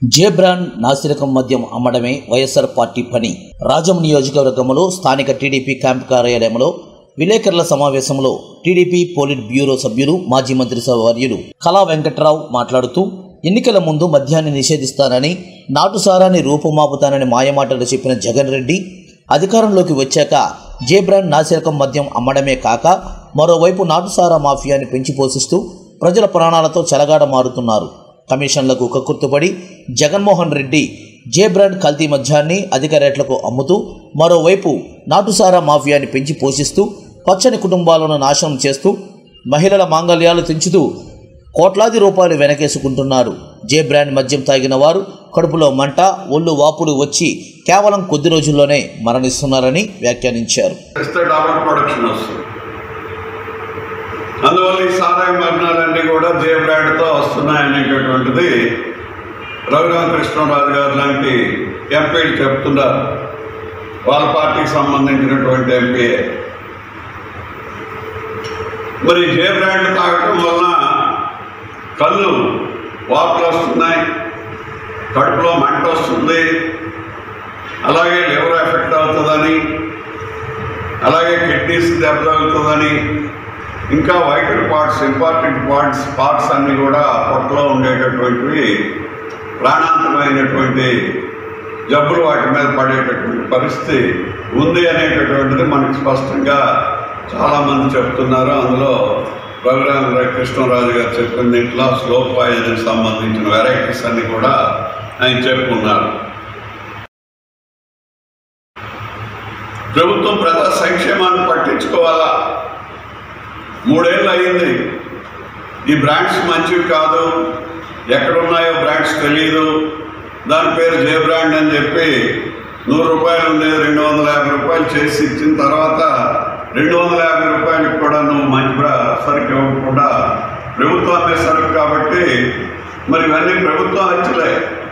జే brand నాసిరకం మద్యం అమ్మడమే YSR party పని రాజం నియోజకవర్గంలో స్థానిక టీడీపీ క్యాంప్ కార్యాలయంలో విలేకరుల సమావేశంలో టీడీపీ పోలిట్ బ్యూరో సభ్యులు మాజీ మంత్రి వర్యులు కళా వెంకట్రావు మాట్లాడుతూ ఎన్నికల ముందు మద్యాన్ని నిషేధిస్తానని నాటుసారాన్ని రూపుమాపుతానని మాయమాటలు చెప్పిన జగన్ రెడ్డి అధికారంలోకి వచ్చాక జే బ్రాండ్ నాసిరకం మద్యం అమ్మడమే కాక మరోవైపు నాటుసారా మాఫియాని పెంచి పోషిస్తూ ప్రజల ప్రాణాలతో చెలగాడ మారుతున్నారు కమిషన్లకు కక్కుర్తుపడి జగన్మోహన్ రెడ్డి జే బ్రాండ్ కల్తీ మద్యాన్ని అధిక రేట్లకు అమ్ముతూ మరోవైపు నాటుసారా మాఫియాని పెంచి పోషిస్తూ పచ్చని కుటుంబాలను నాశనం చేస్తూ మహిళల మాంగళ్యాలు తెంచుతూ కోట్లాది రూపాయలు వెనకేసుకుంటున్నారు జే బ్రాండ్ మద్యం తాగిన వారు కడుపులో మంట ఒళ్ళు వాపులు వచ్చి కేవలం కొద్ది రోజుల్లోనే మరణిస్తున్నారని వ్యాఖ్యానించారు ఇస్తే డబుల్ ప్రొడక్షన్ వస్తుంది అందువల్ల ఈ సారాయి మరణాలన్నీ కూడా జే బ్రాండ్తో వస్తున్నాయనేటటువంటిది రఘురామకృష్ణరాజు గారు లాంటి ఎంపీలు చెప్తున్నారు వాళ్ళ పార్టీకి సంబంధించినటువంటి ఎంపీ మరి జే బ్రాండ్ తాగటం వలన కళ్ళు వాపులు వస్తున్నాయి కడుపులో మంట వస్తుంది అలాగే లివర్ ఎఫెక్ట్ అవుతుందని అలాగే కిడ్నీస్ దెబ్బతగులుతుందని ఇంకా vital parts important parts parts అన్నీ కూడా పొట్టలో ఉండేటటువంటివి ప్రాణాంతకమైనటువంటి జబ్బులు వాటి మీద పడేటటువంటి పరిస్థితి ఉంది అనేటటువంటిది మనకి స్పష్టంగా చాలామంది చెప్తున్నారు అందులో రఘురామ కృష్ణరాజు గారు చెప్పిన దీంట్లో స్లో పాయిజన్కి సంబంధించిన వెరైటీస్ అన్నీ కూడా ఆయన చెప్పుకున్నారు ప్రభుత్వం ప్రజా సంక్షేమాన్ని పట్టించుకోవాలా మూడేళ్ళు అయింది ఈ బ్రాండ్స్ మంచివి కాదు ఎక్కడున్నాయో బ్రాండ్స్ తెలియదు దాని పేరు జే బ్రాండ్ అని చెప్పి నూరు రూపాయలు ఉండేది రెండు వందల యాభై రూపాయలు చేసి ఇచ్చిన తర్వాత రెండు వందల యాభై రూపాయలకి కూడా నువ్వు మంచి బ్రా సరుకు ఇవ్వకుండా ప్రభుత్వం అమ్మే సరుకు కాబట్టి మరి ఇవన్నీ ప్రభుత్వం హత్యలే